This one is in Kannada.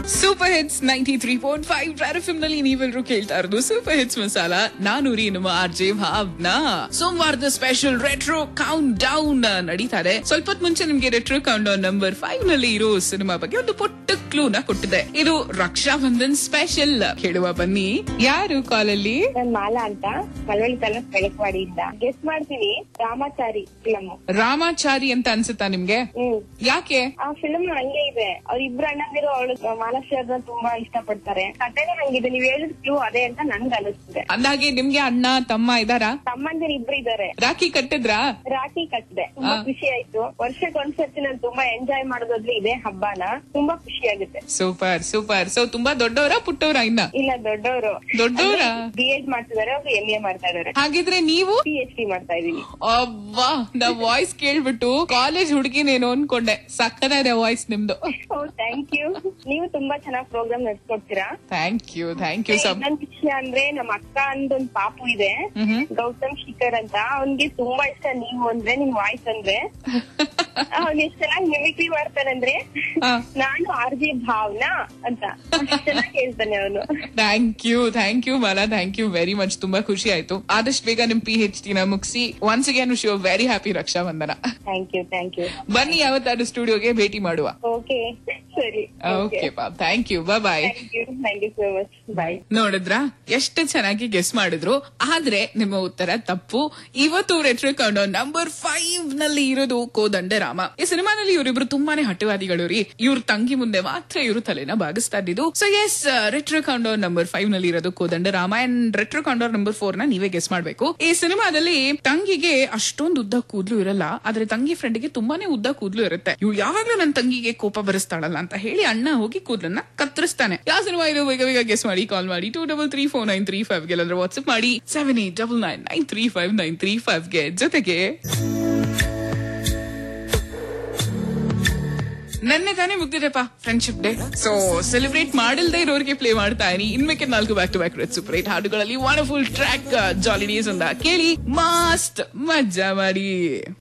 Super hits ninety three point five film ನಲ್ಲಿ ನೀವೆಲ್ಲರೂ ಕೇಳ್ತಾ ಇರೋದು ಸೂಪರ್ ಹಿಟ್ಸ್ ಮಸಾಲ ನಾನು ರೀ ನಮ್ಮ ಆರ್ ಜೆ ಭಾವ್ನಾ ಸೋಮವಾರದ ಸ್ಪೆಷಲ್ ರೆಟ್ರೋ ಕೌಂಟ್ ಡೌನ್ ನಡೀತಾ ಇದೆ ಸ್ವಲ್ಪ ಹೊತ್ತು ಮುಂಚೆ ನಿಮ್ಗೆ retro countdown number five ನಲ್ಲಿ ಇರೋ ಸಿನಿಮಾ ಬಗ್ಗೆ ಒಂದು ಪುಟ್ಟ ಕ್ಲೂ ನ ಕೊಟ್ಟಿದೆ ಇದು ರಕ್ಷಾ ಬಂಧನ್ ಸ್ಪೆಷಲ್ ಕೇಳುವ ಬನ್ನಿ ಯಾರು ಕಾಲಲ್ಲಿ ನಾನ್ ಮಾಲಾ ಅಂತ ಮಳವಳ್ಳಿ ತಾಲೂಕ್ ಬೆಳಕವಾಡಿಯಿಂದ ಗೆಸ್ ಮಾಡ್ತೀನಿ ರಾಮಾಚಾರಿ ಫಿಲಮ್ ರಾಮಾಚಾರಿ ಅಂತ ಅನ್ಸುತ್ತಾ ನಿಮ್ಗೆ ಹ್ಮ್ ಯಾಕೆ ಆ ಫಿಲಮ್ ಹಂಗೆ ಇದೆ ಅವ್ರ ಇಬ್ರು ಅಣ್ಣಂದಿರು ಅವಳು ಮಾಲಾಶ್ರೀ ಅವ್ರನ್ನ ತುಂಬಾ ಇಷ್ಟಪಡ್ತಾರೆ ಕಥೆನೇ ಹಂಗಿದೆ ನೀವ್ ಹೇಳಿದ ಕ್ಲೂ ಅದೇ ಅಂತ ನನ್ಗೆ ಅನಿಸ್ತಿದೆ ಅಂದಾಗೆ ನಿಮ್ಗೆ ಅಣ್ಣ ತಮ್ಮ ಇದಾರಾ ತಮ್ಮಂದಿರು ಇಬ್ರು ಇದಾರೆ ರಾಖಿ ಕಟ್ಟಿದ್ರಾ ರಾಖಿ ಕಟ್ಟಿದೆ ತುಂಬಾ ಖುಷಿ ಆಯ್ತು ವರ್ಷಕ್ಕೆ ಒಂದ್ಸರ್ತಿ ನಾನು ತುಂಬಾ ಎಂಜಾಯ್ ಮಾಡೋದಾದ್ರೆ ಇದೇ ಹಬ್ಬನ ತುಂಬಾ ಖುಷಿ ಆಗುತ್ತೆ ಸೂಪರ್ ಸೂಪರ್ ಸೊ ತುಂಬಾ ದೊಡ್ಡವರ ಪುಟ್ಟವರ ಇನ್ನ ಇಲ್ಲ ದೊಡ್ಡವರು ದೊಡ್ಡವ್ರಾ? ಬಿ ಎಡ್ ಮಾಡ್ತಿದಾರೆ ಅವ್ರು ಎಂ ಎ ಮಾಡ್ತಾ ಇದಾರೆ ಹಾಗಿದ್ರೆ ನೀವು ಪಿ ಎಚ್ ಡಿ ಮಾಡ್ತಾ ಇದೀನಿ ಅವ್ವಾ ನಾ ವಾಯ್ಸ್ ಕೇಳ್ಬಿಟ್ಟು ಕಾಲೇಜ್ ಹುಡುಗಿನೇನೋ ಅನ್ಕೊಂಡೆ ಸಕ್ಕದಾಗಿದೆ ವಾಯ್ಸ್ ನಿಮ್ದು ಓ ಥ್ಯಾಂಕ್ ಯು ನೀವು ತುಂಬಾ ಚೆನ್ನಾಗಿ ಪ್ರೋಗ್ರಾಮ್ ನಡ್ಸ್ಕೊಡ್ತೀರಾ ಥ್ಯಾಂಕ್ ಯು ಥ್ಯಾಂಕ್ ಯು ಸಬ್ ಇನ್ನೊಂದ್ ವಿಷಯ ಅಂದ್ರೆ ನಮ್ಮ ಅಕ್ಕ ಅಂದೊಂದ್ ಪಾಪು ಇದೆ ಗೌತಮ್ ಶಿಖರ್ ಅಂತ ಅವ್ನ್ಗೆ ತುಂಬಾ ಇಷ್ಟ ನೀವು ಅಂದ್ರೆ ನಿಮ್ ವಾಯ್ಸ್ ಅಂದ್ರೆ ಅವ್ನ್ ಎಷ್ಟ್ ಚೆನ್ನಾಗಿ ಮಿಮಿಕ್ರಿ ಮಾಡ್ತಾನಂದ್ರೆ ಹಾ. ನಾನು ಆರ್ ಜಿ ಭಾವನಾ ಅಂತ ಅಷ್ಟ್ ಚೆನ್ನಾಗಿ ಹೇಳ್ತಾನೆ ಅವನು thank you thank you Mala thank you very much ತುಂಬಾ ಖುಷಿ ಆಯ್ತು ಆದಷ್ಟು ಬೇಗ ನಿಮ್ ಪಿ ಎಚ್ ಡಿ ನ ಮುಗಿಸಿ once again wish you very happy Raksha Bandhan thank you thank you ಬನ್ನಿ ಯಾವತ್ತಾದ್ರೂ ಸ್ಟುಡಿಯೋಗೆ ಭೇಟಿ ಮಾಡುವ ಓಕೆ ಸರಿ ಓಕೆ ಪಾ thank you bye bye thank you thank you so much bye ನೋಡಿದ್ರ ಎಷ್ಟು ಚೆನ್ನಾಗಿ ಗೆಸ್ ಮಾಡಿದ್ರು ಆದ್ರೆ ನಿಮ್ಮ ಉತ್ತರ ತಪ್ಪು ಇವತ್ತು ರೆಟ್ರೋ ಕೌಂಡ್ ನಂಬರ್ ಫೈವ್ ನಲ್ಲಿ ಇರೋದು ಕೋದಂಡ ರಾಮ ಈ ಸಿನಿಮಾದಲ್ಲಿ ಇವರಿಬ್ರು ತುಂಬಾನೇ ಹಟ್ಟವಾದಿಗಳು ರೀ ಇವ್ರ ತಂಗಿ ಮುಂದೆ ಮಾತ್ರ ಇವರು ತಲೆನ ಬಾಗಿಸ್ತಾ ಇದ್ದಿದ್ದು so yes retro counter number five ನಲ್ಲಿ ಇರೋದು Kodanda Rama and retro counter number four ನ ನೀವೇ ಗೆಸ್ ಮಾಡ್ಬೇಕು ಈ ಸಿನಿಮಾದಲ್ಲಿ ತಂಗಿಗೆ ಅಷ್ಟೊಂದು ಉದ್ದ ಕೂದ್ಲು ಇರಲ್ಲ ಆದ್ರೆ ತಂಗಿ ಫ್ರೆಂಡ್ಗೆ ತುಂಬಾನೇ ಉದ್ದ ಕೂದ್ಲು ಇರುತ್ತೆ ಇವ್ಳು ಯಾವಾಗ್ಲೂ ನನ್ನ ತಂಗಿಗೆ ಕೋಪ ಬರಿಸ್ತಾಳಲ್ಲ ಅಂತ ಹೇಳಿ ಅಣ್ಣ ಹೋಗಿ ಕೂದಲನ್ನ ಕತ್ತರಿಸ್ತಾನೆ ಯಾವ ಸಿನಿಮಾ ಇದು ಬೇಗ ಬೇಗ ಗೆಸ್ ಮಾಡಿ ಕಾಲ್ ಮಾಡಿ two double three four nine three five ಗೆ ಇಲ್ಲಾಂದ್ರೆ ವಾಟ್ಸ್ಆಪ್ ಮಾಡಿ seven eight double nine nine three five nine three five ಗೆ ಜೊತೆಗೆ ನೆನ್ನೆ ತಾನೇ ಮುಗ್ದಿದೆಪ್ಪ ಫ್ರೆಂಡ್ಶಿಪ್ ಡೇ ಸೊ ಸೆಲೆಬ್ರೇಟ್ ಮಾಡಲ್ದೇ ಇರೋರಿಗೆ ಪ್ಲೇ ಮಾಡ್ತಾ ಇದೀನಿ ಇನ್ಮೇಕೆ ನಾಲ್ಕು back to back red super eight ಹಾಡುಗಳಲ್ಲಿ ವಂಡರ್ಫುಲ್ ಟ್ರ್ಯಾಕ್ ಜಾಲಿ ಡೇಸ್ ಅಂತ ಕೇಳಿ ಮಸ್ತ್ ಮಜಾ ಮಾಡಿ